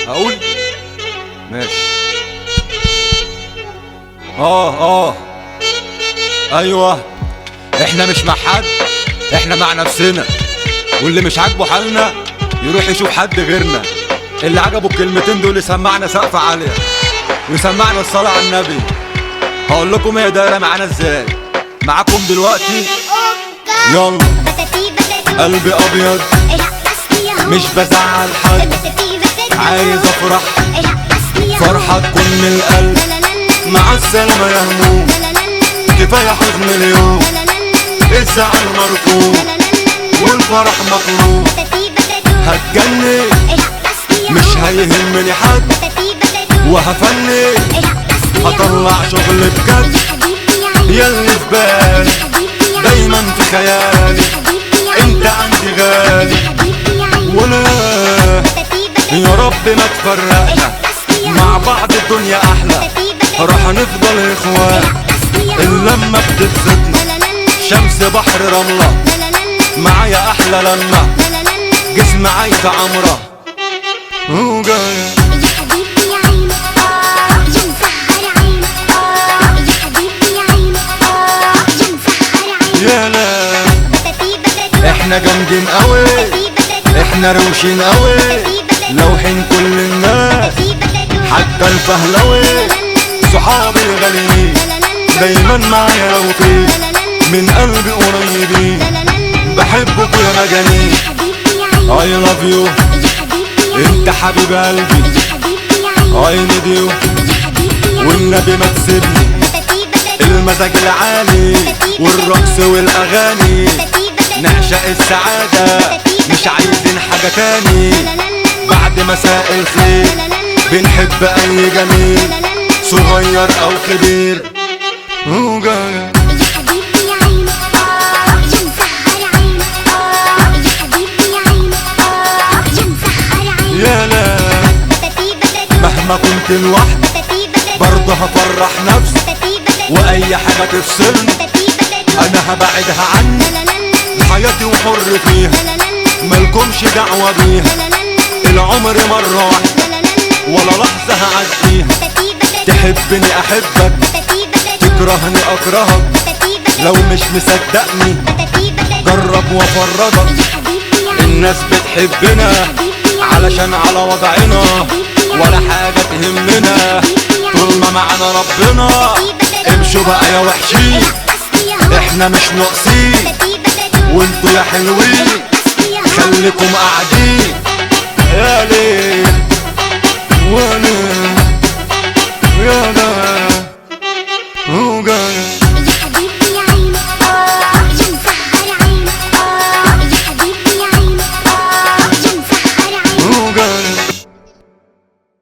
اقول ماشي اه اه ايوه احنا مش مع حد احنا مع نفسنا واللي مش عاجبه حالنا يروح يشوف حد غيرنا اللي عجبه الكلمتين دول يسمعنا سقف عالية ويسمعنا الصلاة على النبي هقول لكم هي دايرة معانا ازاي معاكم دلوقتي يلا قلبي ابيض مش بزعل حد عايز افرح فرحة تكون من القلب مع السلامة يا هموم كفاية حزن اليوم الزعل مركوب والفرح مطلوب هتجنن مش هيهمني حد وهفنن هطلع شغل بجد ياللي في بالي دايما في خيالي انت عندي غالي ولا يا رب ما تفرقنا مع بعض الدنيا احلى راح نفضل اخوان اللمة بتبسطنا شمس بحر رملة معايا احلى لمة جسم عايشة عمرة وجاية يا لا احنا جامدين قوي احنا روشين قوي لوحين كل الناس حتى الفهلوي صحابي الغاليين دايما معايا لو في من قلبي قريبين بحبك يا مجانين I love you انت حبيب قلبي I need you والنبي ما تسيبني المزاج العالي والرقص والاغاني نعشق السعادة مش عايزين حاجة تاني بعد مساء الخير بنحب اي جميل صغير او كبير وجاي يا لا مهما كنت لوحدي برضه هفرح نفسي واي حاجة تفصلني انا هبعدها عني حياتي وحر فيها ملكمش دعوة بيها العمر مرة واحدة ولا لحظة هعديها تحبني احبك تكرهني اكرهك لو مش مصدقني جرب وافرجك الناس بتحبنا علشان على وضعنا ولا حاجة تهمنا طول ما معانا ربنا امشوا بقى يا وحشين احنا مش ناقصين وانتوا يا حلوين خليكم قاعدين يا ليه